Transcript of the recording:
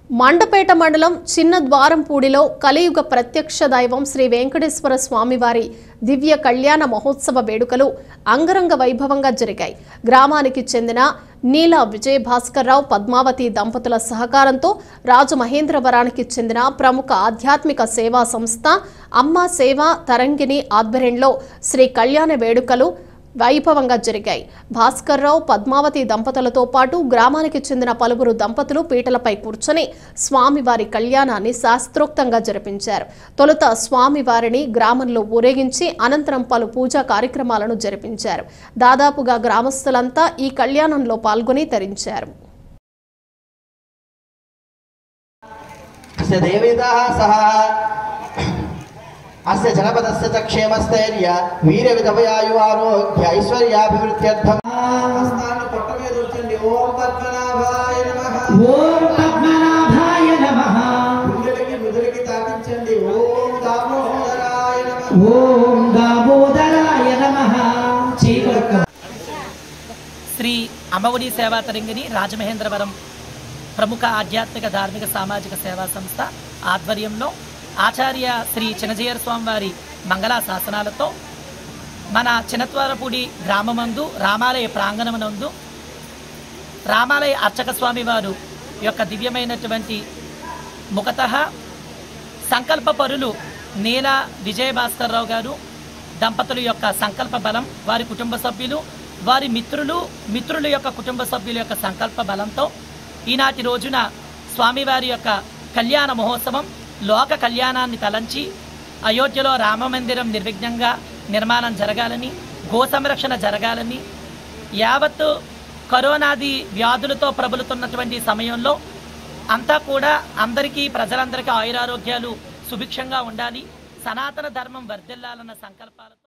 మండపేట మండలం చిన్న ద్వారంపూడిలో కలియుగ ప్రత్యక్ష దైవం శ్రీ వెంకటేశ్వర స్వామివారి దివ్య కళ్యాణ మహోత్సవ వేడుకలు అంగరంగ వైభవంగా జరిగాయి గ్రామానికి చెందిన నీల విజయ భాస్కర్రావు పద్మావతి దంపతుల సహకారంతో రాజమహేంద్రవరానికి చెందిన ప్రముఖ ఆధ్యాత్మిక సేవా సంస్థ అమ్మ సేవ తరంగిణి ఆధ్వర్యంలో శ్రీ కళ్యాణ వేడుకలు వైభవంగా జరిగాయి భాస్కర్రావు పద్మావతి దంపతులతో పాటు గ్రామానికి చెందిన పలువురు దంపతులు పీటలపై కూర్చొని స్వామివారి కళ్యాణాన్ని శాస్త్రోక్తంగా జరిపించారు తొలుత స్వామివారిని గ్రామంలో ఊరేగించి అనంతరం పలు పూజా కార్యక్రమాలను జరిపించారు దాదాపుగా గ్రామస్తులంతా ఈ కళ్యాణంలో పాల్గొని తరించారు अस्य देवेदाः सह अस्य जनपदस्य च क्षेमस्थैर्य वीरविधवयायु आरोग्य ऐश्वर्याभिवृद्ध्यर्थम् హస్తాన్ని పొట్ట మీద ఉంచండి ఓం పద్మనాభాయ నమః ఓం పద్మనాభాయ నమః గుండెలకి ముదులకి తాకించండి ఓం దామోదరాయ నమః ఓం దామోదరాయ నమః చీకొక్క శ్రీ అమ్మఒడి సేవా తరంగిణి రాజమహేంద్రవరం ప్రముఖ ఆధ్యాత్మిక ధార్మిక సామాజిక సేవా సంస్థ ఆధ్వర్యంలో ఆచార్య శ్రీ చినజీయర స్వామి వారి మంగళ శాసనాలతో మన చినత్వరపూడి గ్రామమందు రామాలయ ప్రాంగణమునందు రామాలయ అర్చక స్వామి వారు యొక్క దివ్యమైనటువంటి ముఖత సంకల్ప పరులు నీల విజయభాస్కర్రావు గారు దంపతుల యొక్క సంకల్ప బలం వారి కుటుంబ సభ్యులు వారి మిత్రులు మిత్రుల యొక్క కుటుంబ సభ్యుల యొక్క సంకల్ప బలంతో ఈనాటి రోజున స్వామివారి యొక్క కళ్యాణ మహోత్సవం లోక కళ్యాణాన్ని తలంచి అయోధ్యలో రామ మందిరం నిర్విఘ్నంగా నిర్మాణం జరగాలని గో సంరక్షణ జరగాలని యావత్తు కరోనాది వ్యాధులతో ప్రబలుతున్నటువంటి సమయంలో అంతా కూడా అందరికీ ప్రజలందరికీ ఆయురారోగ్యాలు సుభిక్షంగా ఉండాలి సనాతన ధర్మం వర్ధిల్లాలన్న సంకల్పాలతో